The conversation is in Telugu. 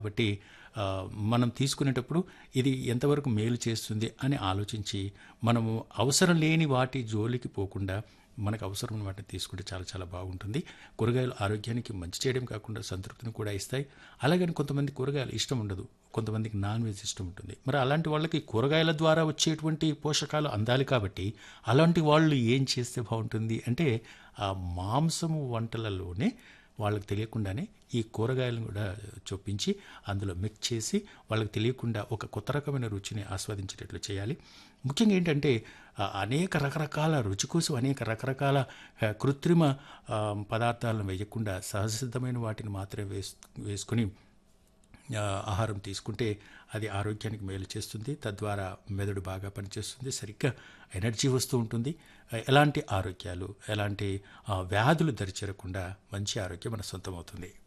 కాబట్టి ఆ, మనం తీసుకునేటప్పుడు ఇది ఎంతవరకు మేలు చేస్తుంది అని ఆలోచించి మనము అవసరం లేని వాటి జోలికి పోకుండా మనకు అవసరమైన వాటిని తీసుకుంటే చాలా చాలా బాగుంటుంది కూరగాయలు ఆరోగ్యానికి మంచి చేయడం కాకుండా సంతృప్తిని కూడా ఇస్తాయి అలాగని కొంతమంది కూరగాయలు ఇష్టం ఉండదు కొంతమందికి నాన్ వెజ్ ఇష్టం ఉంటుంది మరి అలాంటి వాళ్ళకి కూరగాయల ద్వారా వచ్చేటువంటి పోషకాలు అందాలి కాబట్టి అలాంటి వాళ్ళు ఏం చేస్తే బాగుంటుంది అంటే ఆ మాంసము వంటలలోనే వాళ్ళకి తెలియకుండానే ఈ కూరగాయలను కూడా చొప్పించి అందులో మిక్స్ చేసి వాళ్ళకి తెలియకుండా ఒక కొత్త రకమైన రుచిని ఆస్వాదించేటట్లు చేయాలి ముఖ్యంగా ఏంటంటే ఆ, అనేక రకరకాల రుచి కోసం అనేక రకరకాల ఆ, కృత్రిమ ఆ, పదార్థాలను వేయకుండా సహజసిద్ధమైన వాటిని మాత్రమే వేసు వేసుకొని ఆ, ఆహారం తీసుకుంటే అది ఆరోగ్యానికి మేలు చేస్తుంది తద్వారా మెదడు బాగా పనిచేస్తుంది సరిగ్గా ఎనర్జీ వస్తూ ఉంటుంది ఆ, ఎలాంటి ఆరోగ్యాలు ఎలాంటి ఆ, వ్యాధులు దరిచేరకుండా మంచి ఆరోగ్యం మన సొంతం అవుతుంది